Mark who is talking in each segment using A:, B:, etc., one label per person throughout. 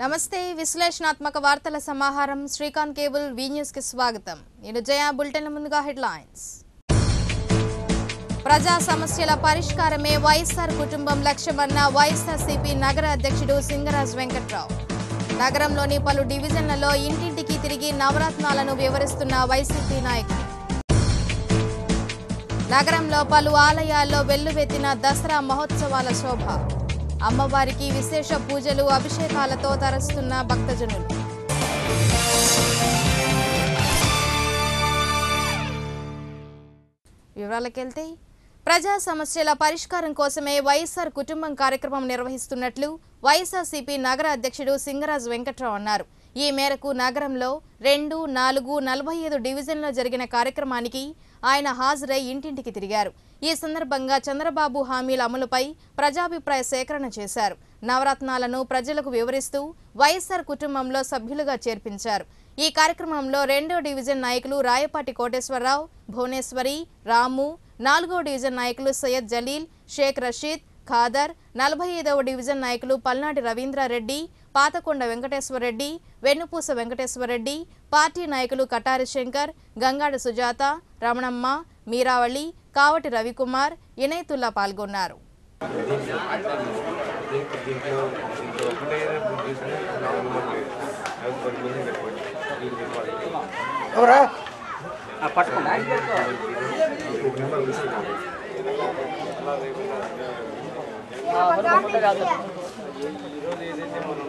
A: నమస్తే విశ్లేషణాత్మక వార్తల సమాహారం శ్రీకాంత్ కేబుల్ వి న్యూస్ కి స్వాగతం నేను జయ బులెటిన్ ముందుగా హెడ్లైన్స్ ప్రజా సమస్యల పరిష్కారమే వైఎస్ఆర్ కుటుంబం లక్ష్యమన్న వైఎస్ఆర్సీపీ నగర అధ్యక్షుడు సింగరాజ్ వెంకట్రావు నగరంలోని పలు డివిజన్లలో ఇంటింటికి తిరిగి నవరత్నాలను వివరిస్తున్న వైసీపీ నాయకులు నగరంలో పలు ఆలయాల్లో వెల్లువెత్తిన దసరా మహోత్సవాల శోభ అమ్మవారికి విశేష పూజలు అభిషేకాలతో తరస్తున్న భక్తజనులు వివరాలకెళ్తే ప్రజా సమస్యల పరిష్కారం కోసమే వైఎస్ఆర్ కుటుంబం కార్యక్రమం నిర్వహిస్తున్నట్లు వైఎస్ఆర్సీపీ నగర అధ్యక్షుడు సింగరాజు వెంకట్రావు అన్నారు ఈ మేరకు నగరంలో రెండు నాలుగు నలభై ఐదు డివిజన్లో జరిగిన కార్యక్రమానికి ఆయన హాజరై ఇంటింటికి తిరిగారు ఈ సందర్భంగా చంద్రబాబు హామీల అమలుపై ప్రజాభిప్రాయ సేకరణ చేశారు నవరత్నాలను ప్రజలకు వివరిస్తూ వైఎస్ఆర్ కుటుంబంలో సభ్యులుగా చేర్పించారు ఈ కార్యక్రమంలో రెండో డివిజన్ నాయకులు రాయపాటి కోటేశ్వరరావు భువనేశ్వరి రాము నాలుగో డివిజన్ నాయకులు సయ్యద్ జలీల్ షేక్ రషీద్ ఖాదర్ నలభై ఐదవ డివిజన్ నాయకులు పల్నాటి రవీంద్రారెడ్డి పాతకొండ వెంకటేశ్వరరెడ్డి వెన్నుపూస వెంకటేశ్వరరెడ్డి పార్టీ నాయకులు కటారి శంకర్ గంగాడ సుజాత రమణమ్మ మీరావళి కావటి రవికుమార్ ఇనైతుల్లా పాల్గొన్నారు
B: దీంట్లో దీంట్లో దీంట్లో ఒకటే తీసుకుని నాలుగు మంది ఐదు పది మంది పెట్టుకోండి దీనికి ఇవ్వాలి
C: ఎవరా
B: ఒక నెంబర్ తీసుకున్నాను ఈరోజు ఏదైతే మనం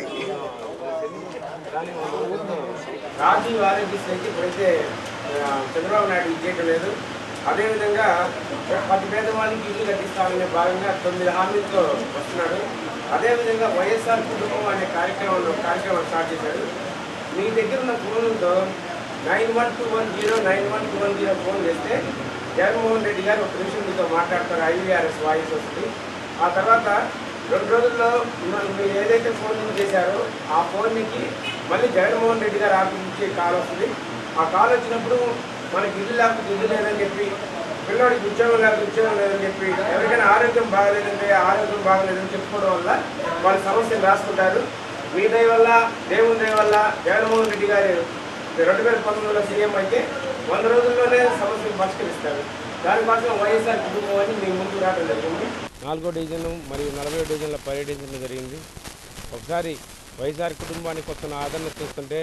C: రాజీవ్ ఆరోగ్యశ్రీ అయితే ఇప్పుడైతే ఆ, చంద్రబాబు నాయుడు ఇచ్చేయటం లేదు అదేవిధంగా పది పేదవాళ్ళకి ఇల్లు కట్టిస్తామనే భాగంగా తొమ్మిది హామీలతో వస్తున్నాడు అదేవిధంగా వైఎస్ఆర్ కుటుంబం అనే కార్యక్రమం కార్యక్రమం స్టార్ట్ చేశాడు మీ దగ్గర ఉన్న ఫోన్లతో nine one two one zero nine one two one zero phone చేస్తే జగన్మోహన్ రెడ్డి గారు ఒక నిమిషం మీతో మాట్లాడతారు ఐవీఆర్ఎస్ వాయిస్ వస్తుంది ఆ తర్వాత రెండు రోజుల్లో మ- మీరు ఏదైతే ఫోన్ చేశారో ఆ ఫోన్కి మళ్ళీ జగన్మోహన్ రెడ్డి గారు ఆఫీస్ నుంచి కాల్ వస్తుంది ఆ కాల్ వచ్చినప్పుడు మనకి ఇల్లు లేకపోతే ఇల్లు లేదని చెప్పి పిల్లవాడికి ఉద్యోగం లేకపోతే ఉద్యోగం లేదని చెప్పి ఎవరికైనా ఆరోగ్యం బాగలేదంటే ఆరోగ్యం బాగలేదని చెప్పుకోవడం వల్ల వాళ్ళ సమస్యలు రాసుకుంటారు మీ దయ వల్ల దేవుని దయ వల్ల జగన్మోహన్ రెడ్డి గారు రెండు వేల పంతొమ్మిదిలో సీఎం అయితే వంద రోజుల్లోనే సమస్యలు పరిష్కరిస్తారు దానికోసం వైఎస్ఆర్ కుటుంబం అని మీ ముందుకు రావడం జరిగింది
B: నాలుగో డివిజన్ మరియు నలభై డివిజన్లో పర్యటించడం జరిగింది ఒకసారి వైఎస్ఆర్ కుటుంబానికి వస్తున్న ఆదరణ చూస్తుంటే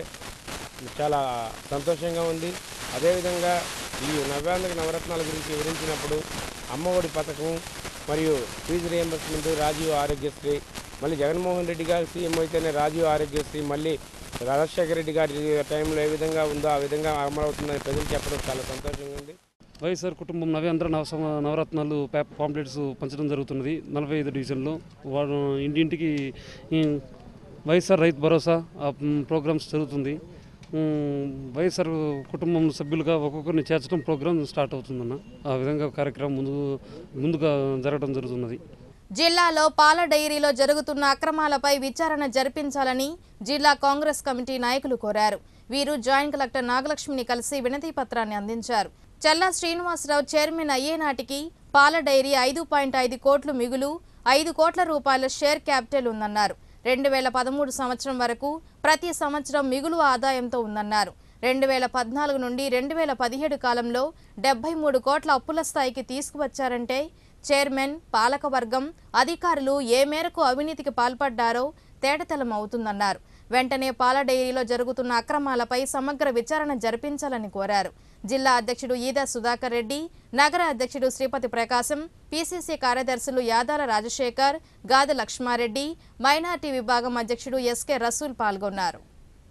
B: చాలా సంతోషంగా ఉంది అదేవిధంగా ఈ నవ్యాంధ్ర నవరత్నాల గురించి వివరించినప్పుడు అమ్మఒడి పథకం మరియు ఫీజు రియంబర్స్మెంట్ రాజీవ్ ఆరోగ్యశ్రీ మళ్ళీ జగన్మోహన్ రెడ్డి గారు సీఎం అయితేనే రాజీవ్ ఆరోగ్యశ్రీ మళ్ళీ రాజశేఖర రెడ్డి గారి టైంలో ఏ విధంగా ఉందో ఆ విధంగా అమలవుతుందని ప్రజలు చెప్పడం చాలా సంతోషంగా ఉంది
D: వైఎస్ఆర్ కుటుంబం నవేంద్ర నవ సమ- నవరత్నాలు పేపర్ పాంప్లెట్స్ పంచడం జరుగుతున్నది నలభై ఐదు డివిజన్లో వారు ఇంటింటికి ఈ వైఎస్ఆర్ రైతు భరోసా ఆ మ్, ప్రోగ్రామ్స్ జరుగుతుంది మ్, వైఎస్ఆర్ కుటుంబం సభ్యులుగా ఒక్కొక్కరిని చేర్చడం ప్రోగ్రామ్ స్టార్ట్ అవుతుందన్న ఆ విధంగా కార్యక్రమం ముందు ముందుగా జరగడం జరుగుతున్నది
A: జిల్లాలో పాల డైరీలో జరుగుతున్న అక్రమాలపై విచారణ జరిపించాలని జిల్లా కాంగ్రెస్ కమిటీ నాయకులు కోరారు వీరు జాయింట్ కలెక్టర్ నాగలక్ష్మిని కలిసి వినతి పత్రాన్ని అందించారు చల్లా శ్రీనివాసరావు చైర్మన్ అయ్యే నాటికి పాల డైరీ ఐదు పాయింట్ ఐదు కోట్లు మిగులు ఐదు కోట్ల రూపాయల షేర్ క్యాపిటల్ ఉందన్నారు రెండు వేల పదమూడు సంవత్సరం వరకు ప్రతి సంవత్సరం మిగులు ఆదాయంతో ఉందన్నారు రెండు వేల పద్నాలుగు నుండి రెండు వేల పదిహేడు కాలంలో డెబ్బై మూడు కోట్ల అప్పుల స్థాయికి తీసుకువచ్చారంటే చైర్మన్ పాలకవర్గం అధికారులు ఏ మేరకు అవినీతికి పాల్పడ్డారో తేటతెల్లం అవుతుందన్నారు వెంటనే పాల డైరీలో జరుగుతున్న అక్రమాలపై సమగ్ర విచారణ జరిపించాలని కోరారు జిల్లా అధ్యక్షుడు ఈదా సుధాకర్ రెడ్డి నగర అధ్యక్షుడు శ్రీపతి ప్రకాశం పీసీసీ కార్యదర్శులు యాదాల రాజశేఖర్ గాది లక్ష్మారెడ్డి మైనార్టీ విభాగం అధ్యక్షుడు ఎస్కే రసూల్ పాల్గొన్నారు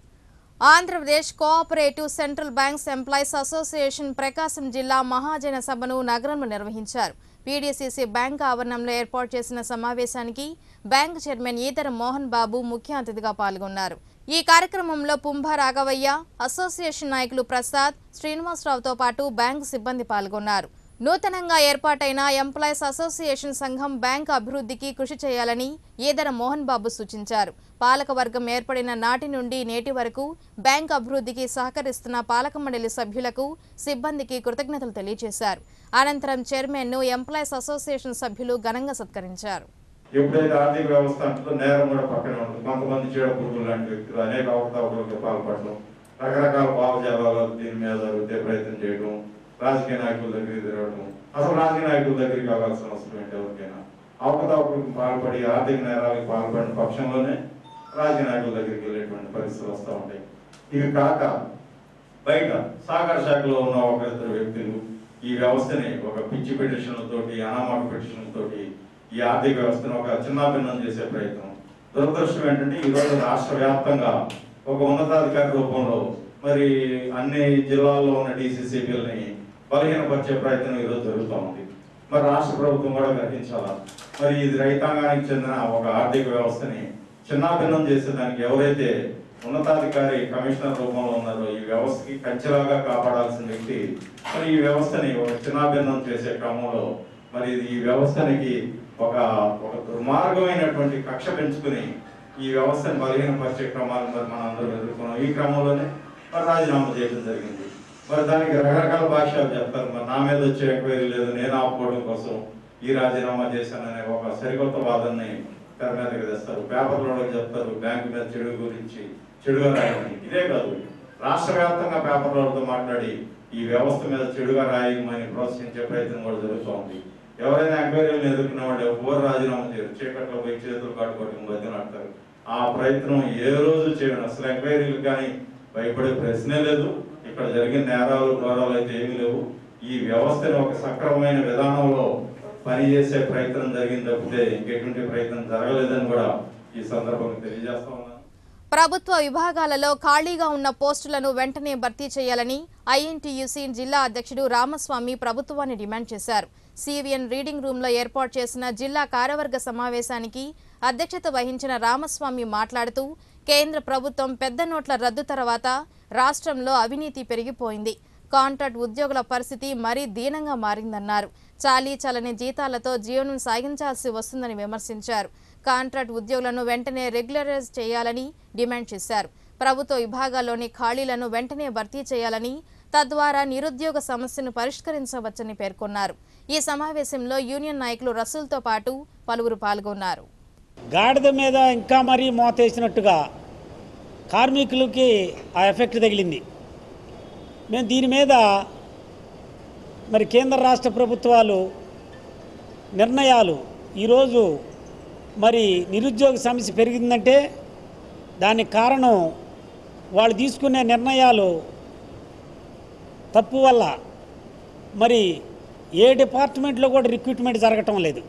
A: Andhra Pradesh cooperative central banks employees association Prakasam జిల్లా మహాజన సభను నగరంలో నిర్వహించారు పీడీసీసీ బ్యాంక్ ఆవరణంలో ఏర్పాటు చేసిన సమావేశానికి బ్యాంక్ చైర్మన్ ఈదర మోహన్ బాబు ముఖ్య అతిథిగా పాల్గొన్నారు ఈ కార్యక్రమంలో పుంభ రాఘవయ్య అసోసియేషన్ నాయకులు ప్రసాద్ శ్రీనివాసరావుతో పాటు బ్యాంకు సిబ్బంది పాల్గొన్నారు నూతనంగా ఏర్పాటైన ఎంప్లాయీస్ అసోసియేషన్ సంఘం బ్యాంకు అభివృద్ధికి కృషి చేయాలని ఈదర మోహన్ బాబు సూచించారు పాలకవర్గం ఏర్పడిన నాటి నుండి నేటి వరకు బ్యాంకు అభివృద్ధికి సహకరిస్తున్న పాలక మండలి సభ్యులకు సిబ్బందికి కృతజ్ఞతలు తెలియజేశారు అనంతరం చైర్మన్ను ఎంప్లాయీస్ అసోసియేషన్ సభ్యులు ఘనంగా సత్కరించారు
E: ఎప్పుడైతే ఆర్థిక వ్యవస్థ అంటుందో నేరం కూడా పక్కనే ఉంటుంది కొంతమంది చీడ పురుగులు లాంటి వ్యక్తులు అనేక అవకతవకలకు పాల్పడటం రకరకాల భావజాలాలు దీని మీద రుద్దే ప్రయత్నం చేయడం రాజకీయ నాయకుల దగ్గరికి తిరగడం అసలు రాజకీయ నాయకుల దగ్గరికి కావాల్సిన అవసరం ఏంటి ఎవరికైనా అవకతవకలకు పాల్పడి ఆర్థిక నేరాలకు పాల్పడిన పక్షంలోనే రాజకీయ నాయకుల దగ్గరికి వెళ్ళేటువంటి పరిస్థితులు వస్తూ ఉంటాయి ఇవి కాక బయట సహకార శాఖలో ఉన్న ఒక ఇద్దరు వ్యక్తులు ఈ వ్యవస్థని ఒక పిచ్చి పిటిషన్లతోటి అనామక పిటిషన్లతోటి ఈ ఆర్థిక వ్యవస్థను ఒక చిన్నాభిన్నం చేసే ప్రయత్నం దురదృష్టం ఏంటంటే ఈ రోజు రాష్ట్ర వ్యాప్తంగా ఒక ఉన్నతాధికారి రూపంలో మరి అన్ని జిల్లాల్లో ఉన్న డీసీసీబీలని బలహీనపరిచే ప్రయత్నం ఈరోజు జరుగుతూ ఉంది మరి రాష్ట్ర ప్రభుత్వం కూడా గ్రహించాలా మరి ఇది రైతాంగానికి చెందిన ఒక ఆర్థిక వ్యవస్థని చిన్నాభిన్నం చేసేదానికి ఎవరైతే ఉన్నతాధికారి కమిషనర్ రూపంలో ఉన్నారో ఈ వ్యవస్థకి కంచెలాగా కాపాడాల్సిన వ్యక్తి మరి ఈ వ్యవస్థని ఒక చిన్నాభిన్నం చేసే క్రమంలో మరి ఇది ఈ వ్యవస్థనికి ఒక ఒక దుర్మార్గమైనటువంటి కక్ష పెంచుకుని ఈ వ్యవస్థను బలహీనపరిచే క్రమాలను మరి మనం అందరం ఎదుర్కొన్నాం ఈ క్రమంలోనే మరి రాజీనామా చేయడం జరిగింది మరి దానికి రకరకాల భాషలు చెప్తారు మరి నా మీద వచ్చే ఎంక్వైరీ లేదు నేను ఆపుకోవడం కోసం ఈ రాజీనామా చేశాననే ఒక సరికొత్త వాదనని తెర మీదకి తెస్తారు పేపర్లో చెప్తారు బ్యాంకు మీద చెడు గురించి చెడుగా రాయమని ఇదే కాదు రాష్ట్ర వ్యాప్తంగా పేపర్లతో మాట్లాడి ఈ వ్యవస్థ మీద చెడుగా రాయమని ప్రోత్సహించే ప్రయత్నం కూడా జరుగుతూ ఉంది ఎవరైనా ఎంక్వైరీలను ఎదుర్కొన్న వాళ్ళు ఎవరు రాజీనామా చేయరు చీకట్లో పోయి చేతులు కట్టుకోవడం బతినాడతారు ఆ ప్రయత్నం ఏ రోజు చేయడం అసలు ఎంక్వైరీలకు కానీ భయపడే ప్రశ్నే లేదు ఇక్కడ జరిగిన నేరాలు ఘోరాలు అయితే ఏమీ లేవు ఈ వ్యవస్థని ఒక సక్రమమైన విధానంలో పనిచేసే ప్రయత్నం జరిగింది తప్పితే ఇంకెటువంటి ప్రయత్నం జరగలేదని కూడా ఈ సందర్భంగా తెలియజేస్తా ఉన్నాను
A: ప్రభుత్వ విభాగాలలో ఖాళీగా ఉన్న పోస్టులను వెంటనే భర్తీ చేయాలని ఐఎన్టీయూసీ జిల్లా అధ్యక్షుడు రామస్వామి ప్రభుత్వాన్ని డిమాండ్ చేశారు సివిఎన్ రీడింగ్ రూమ్లో ఏర్పాటు చేసిన జిల్లా కార్యవర్గ సమావేశానికి అధ్యక్షత వహించిన రామస్వామి మాట్లాడుతూ కేంద్ర ప్రభుత్వం పెద్ద నోట్ల రద్దు తర్వాత రాష్ట్రంలో అవినీతి పెరిగిపోయింది కాంట్రాక్ట్ ఉద్యోగుల పరిస్థితి మరీ దీనంగా మారిందన్నారు చాలీ చలని జీతాలతో జీవనం సాగించాల్సి వస్తుందని విమర్శించారు కాంట్రాక్ట్ ఉద్యోగులను వెంటనే రెగ్యులరైజ్ చేయాలని డిమాండ్ చేశారు ప్రభుత్వ విభాగాల్లోని ఖాళీలను వెంటనే భర్తీ చేయాలని తద్వారా నిరుద్యోగ సమస్యను పరిష్కరించవచ్చని పేర్కొన్నారు ఈ సమావేశంలో యూనియన్ నాయకులు రసూల్తో పాటు పలువురు పాల్గొన్నారు
F: గాడిద మీద ఇంకా మరీ మోతేసినట్టుగా కార్మికులకి ఆ ఎఫెక్ట్ తగిలింది మేము దీని మీద మరి కేంద్ర రాష్ట్ర ప్రభుత్వాలు నిర్ణయాలు ఈరోజు మరి నిరుద్యోగ సమస్య పెరిగిందంటే దానికి కారణం వాళ్ళు తీసుకునే నిర్ణయాలు తప్పు వల్ల మరి ఏ డిపార్ట్మెంట్లో కూడా రిక్రూట్మెంట్ జరగటం లేదు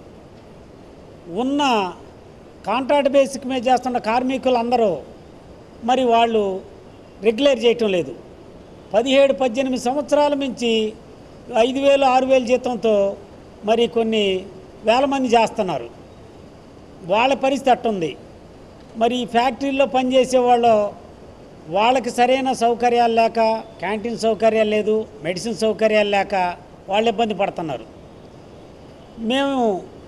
F: ఉన్న కాంట్రాక్ట్ బేసిక్ మీద చేస్తున్న కార్మికులు అందరూ మరి వాళ్ళు రెగ్యులర్ చేయటం లేదు పదిహేడు పద్దెనిమిది సంవత్సరాల నుంచి ఐదు వేలు ఆరు వేలు జీతంతో మరి కొన్ని వేల మంది చేస్తున్నారు వాళ్ళ పరిస్థితి అట్టుంది మరి ఈ ఫ్యాక్టరీలో పనిచేసే వాళ్ళు వాళ్ళకి సరైన సౌకర్యాలు లేక క్యాంటీన్ సౌకర్యాలు లేదు మెడిసిన్ సౌకర్యాలు లేక వాళ్ళు ఇబ్బంది పడుతున్నారు మేము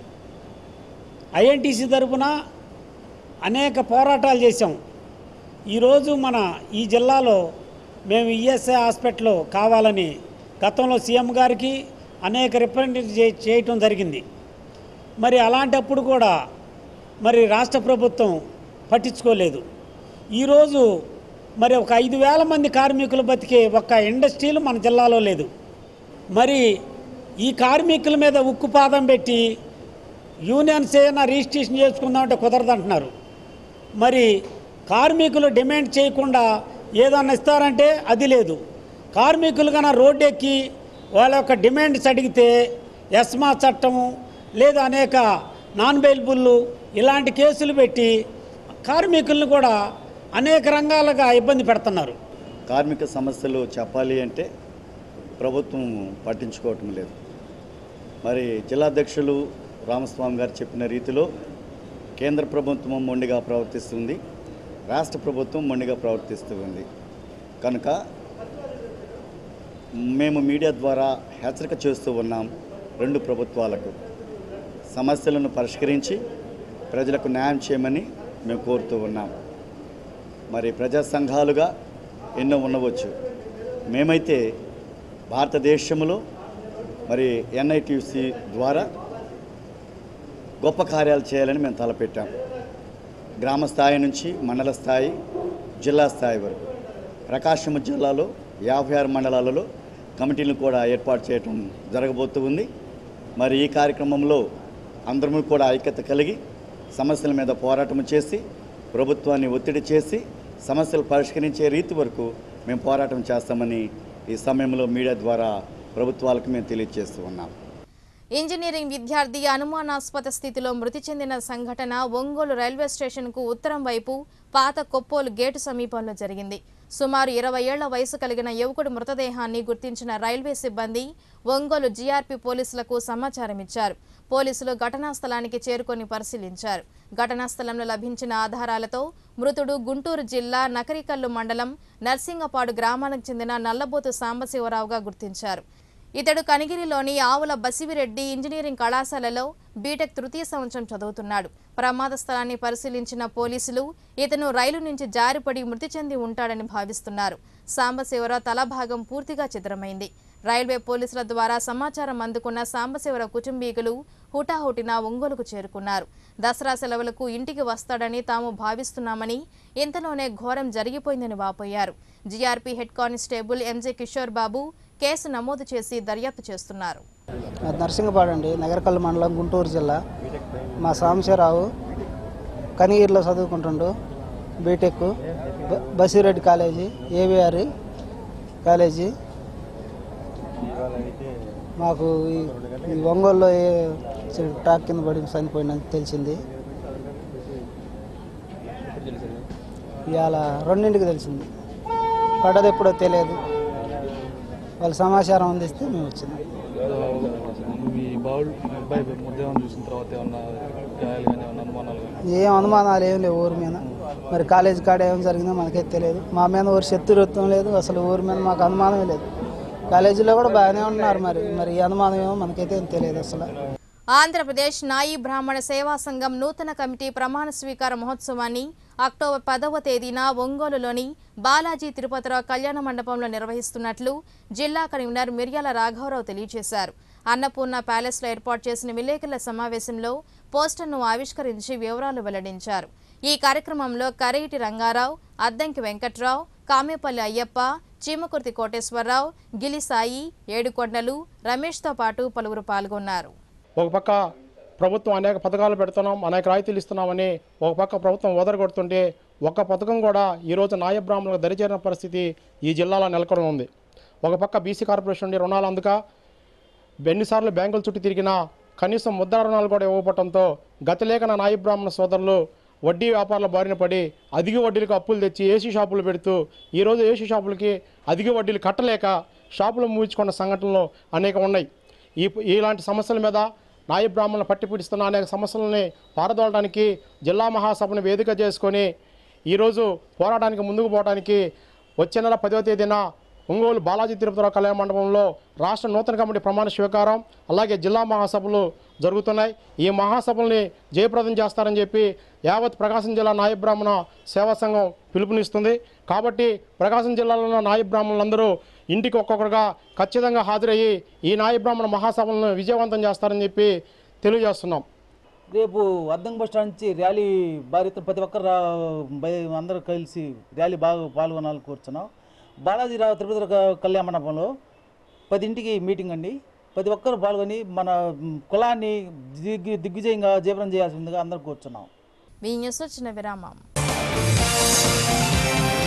F: ఐఎన్టీసీ తరపున అనేక పోరాటాలు చేసాం ఈరోజు మన ఈ జిల్లాలో మేము ఈఎస్ఐ హాస్పిటల్ కావాలని గతంలో సీఎం గారికి అనేక రిప్రజెంటేటివ్ చే చేయటం జరిగింది మరి అలాంటప్పుడు కూడా మరి రాష్ట్ర ప్రభుత్వం పట్టించుకోలేదు ఈరోజు మరి ఒక ఐదు వేల మంది కార్మికులు బతికే ఒక ఇండస్ట్రీలు మన జిల్లాలో లేదు మరి ఈ కార్మికుల మీద ఉక్కుపాదం పెట్టి యూనియన్స్ ఏమైనా రిజిస్ట్రేషన్ చేసుకుందామంటే కుదరదంటున్నారు మరి కార్మికులు డిమాండ్ చేయకుండా ఏదన్నా ఇస్తారంటే అది లేదు కార్మికులు కన్నా రోడ్డు ఎక్కి వాళ్ళ యొక్క డిమాండ్స్ అడిగితే ఎస్మా చట్టము లేదా అనేక నాన్ బెయిల్బుల్లు ఇలాంటి కేసులు పెట్టి కార్మికులను కూడా అనేక రంగాలుగా ఇబ్బంది పెడుతున్నారు
G: కార్మిక సమస్యలు చెప్పాలి అంటే ప్రభుత్వం పట్టించుకోవటం లేదు మరి జిల్లాధ్యక్షులు రామస్వామి గారు చెప్పిన రీతిలో కేంద్ర ప్రభుత్వం మొండిగా ప్రవర్తిస్తుంది రాష్ట్ర ప్రభుత్వం మొండిగా ప్రవర్తిస్తూ ఉంది కనుక మేము మీడియా ద్వారా హెచ్చరిక చేస్తూ ఉన్నాం రెండు ప్రభుత్వాలకు సమస్యలను పరిష్కరించి ప్రజలకు న్యాయం చేయమని మేము కోరుతూ ఉన్నాం మరి ప్రజా సంఘాలుగా ఎన్నో ఉండవచ్చు మేమైతే భారతదేశంలో మరి ఎన్ఐటిసి ద్వారా గొప్ప కార్యాలు చేయాలని మేము తలపెట్టాం గ్రామ స్థాయి నుంచి మండల స్థాయి జిల్లా స్థాయి వరకు ప్రకాశం జిల్లాలో యాభై ఆరు మండలాలలో కమిటీలను కూడా ఏర్పాటు చేయడం జరగబోతూ ఉంది మరి ఈ కార్యక్రమంలో అందరము కూడా ఐక్యత కలిగి సమస్యల మీద పోరాటం చేసి ప్రభుత్వాన్ని ఒత్తిడి చేసి సమస్యలు పరిష్కరించే రీతి వరకు మేము పోరాటం చేస్తామని ఈ సమయంలో మీడియా ద్వారా ప్రభుత్వాలకు మేము తెలియజేస్తూ ఉన్నాం
A: ఇంజనీరింగ్ విద్యార్థి అనుమానాస్పద స్థితిలో మృతి చెందిన సంఘటన ఒంగోలు రైల్వే స్టేషన్కు ఉత్తరం వైపు పాత కొప్పోలు గేటు సమీపంలో జరిగింది సుమారు ఇరవై ఏళ్ల వయసు కలిగిన యువకుడి మృతదేహాన్ని గుర్తించిన రైల్వే సిబ్బంది ఒంగోలు జీఆర్పీ పోలీసులకు సమాచారం ఇచ్చారు పోలీసులు ఘటనా స్థలానికి చేరుకొని పరిశీలించారు ఘటనా స్థలంలో లభించిన ఆధారాలతో మృతుడు గుంటూరు జిల్లా నకరికల్లు మండలం నర్సింగపాడు గ్రామానికి చెందిన నల్లబోతు సాంబశివరావుగా గుర్తించారు ఇతడు కనిగిరిలోని ఆవుల బసివిరెడ్డి ఇంజనీరింగ్ కళాశాలలో బీటెక్ తృతీయ సంవత్సరం చదువుతున్నాడు ప్రమాద స్థలాన్ని పరిశీలించిన పోలీసులు ఇతను రైలు నుంచి జారిపడి మృతి చెంది ఉంటాడని భావిస్తున్నారు సాంబశివరావు తల భాగం పూర్తిగా చిద్రమైంది రైల్వే పోలీసుల ద్వారా సమాచారం అందుకున్న సాంబశివరావు కుటుంబీకులు హుటాహుటిన ఒంగోలుకు చేరుకున్నారు దసరా సెలవులకు ఇంటికి వస్తాడని తాము భావిస్తున్నామని ఇంతలోనే ఘోరం జరిగిపోయిందని వాపోయారు GRP head constable MJ Kishore Babu case నమోదు చేసి దర్యాప్తు చేస్తున్నారు
H: అది నరసింగపాడు అండి నగరకల్లు మండలం గుంటూరు జిల్లా మా సాంబశివరావు కనిగిరిలో చదువుకుంటుండు బీటెక్ బ- బసిరెడ్డి కాలేజీ ఏవిఆర్ కాలేజీ మాకు ఈ- ఈ ఒంగోలులో ఏ- చి- ట్రాక్ కింద పడి చనిపోయిందని తెలిసింది ఇవాళ రెండింటికి తెలిసింది పడ్డది ఎప్పుడో తెలియదు వాళ్ళు సమాచారం అందిస్తే మేము వచ్చింది
I: మీ బావులు మీ అబ్బాయి మృతదేహం చూసిన తర్వాత ఏమన్నా గాయాలు కానీ ఏమన్నా అనుమానాలు కానీ
H: ఏం అనుమానాలు ఏం లేవు ఊరి మీద మరి కాలేజ్ కాడ ఏం జరిగిందో మనకైతే తెలియదు మా మీద ఊరి శత్రుత్వం లేదు అసలు ఊరి మీద మాకు అనుమానమే లేదు కాలేజీలో కూడా బాగానే ఉన్నారు మరి మరి ఈ అనుమానం ఏమో మనకైతే ఏం తెలియదు అసలు
A: ఆంధ్రప్రదేశ్ నాయి బ్రాహ్మణ సేవా సంఘం నూతన కమిటీ ప్రమాణ స్వీకార మహోత్సవాన్ని అక్టోబర్ పదవ తేదీన ఒంగోలులోని బాలాజీ తిరుపతిరావు కళ్యాణ మండపంలో నిర్వహిస్తున్నట్లు జిల్లా కన్వీనర్ మిర్యాల రాఘవరావు తెలియజేశారు అన్నపూర్ణ ప్యాలెస్లో ఏర్పాటు చేసిన విలేకరుల సమావేశంలో పోస్టర్ను ఆవిష్కరించి వివరాలు వెల్లడించారు ఈ కార్యక్రమంలో కరేటి రంగారావు అద్దంకి వెంకట్రావు కామేపల్లి అయ్యప్ప చీమకుర్తి కోటేశ్వరరావు గిలిసాయి ఏడుకొండలు రమేష్తో పాటు పలువురు పాల్గొన్నారు
J: ఒక పక్క ప్రభుత్వం అనేక పథకాలు పెడుతున్నాం అనేక రాయితీలు ఇస్తున్నామని ఒక పక్క ప్రభుత్వం ఓదరగొడుతుంటే ఒక్క పథకం కూడా ఈరోజు నాయబ్రాహ్మణులకు దరిచేరిన పరిస్థితి ఈ జిల్లాలో నెలకొని ఉంది ఒక పక్క బీసీ కార్పొరేషన్ నుండి రుణాలు అందుక ఎన్నిసార్లు బ్యాంకుల చుట్టూ తిరిగినా కనీసం ముద్రా రుణాలు కూడా ఇవ్వకపోవడంతో గతిలేఖన నాయి బ్రాహ్మణ సోదరులు వడ్డీ వ్యాపారాల బారిన పడి అధిక వడ్డీలకు అప్పులు తెచ్చి ఏసీ షాపులు పెడుతూ ఈరోజు ఏసీ షాపులకి అధిక వడ్డీలు కట్టలేక షాపులు మూయించుకున్న సంఘటనలు అనేక ఉన్నాయి ఈ ఇలాంటి సమస్యల మీద నాయ బ్రాహ్మణులు పట్టిపిడిస్తున్న అనేక సమస్యలని పారదోలడానికి జిల్లా మహాసభను వేదిక చేసుకొని ఈరోజు పోరాటానికి ముందుకు పోవడానికి వచ్చే నెల పదవ తేదీన ఒంగోలు బాలాజీ తిరుపతిరావు కళ్యాణ మండపంలో రాష్ట్ర నూతన కమిటీ ప్రమాణ స్వీకారం అలాగే జిల్లా మహాసభలు జరుగుతున్నాయి ఈ మహాసభల్ని జయప్రదం చేస్తారని చెప్పి యావత్ ప్రకాశం జిల్లా నాయ బ్రాహ్మణ సేవా సంఘం పిలుపునిస్తుంది కాబట్టి ప్రకాశం జిల్లాలో ఉన్న నాయ బ్రాహ్మణులందరూ ఇంటికి ఒక్కొక్కరుగా ఖచ్చితంగా హాజరయ్యి ఈ నాయ బ్రాహ్మణ మహాసభలను విజయవంతం చేస్తారని చెప్పి తెలియజేస్తున్నాం
I: రేపు అద్దం బస్ స్టాండ్ నుంచి ర్యాలీ భారీతో ప్రతి ఒక్కరు రా- బయ- అందరూ కలిసి ర్యాలీ బాగా పాల్గొనాలని కూర్చున్నాం బాలాజీరావు తిరుపతి క- కళ్యాణ మండపంలో పదింటికి మీటింగ్ అండి ప్రతి ఒక్కరు పాల్గొని మన మ్, కులాన్ని దిగ్గు దిగ్విజయంగా జీవనం చేయాల్సిందిగా అందరూ కూర్చున్నాం
A: ఈ న్యూస్ వచ్చిన విరామం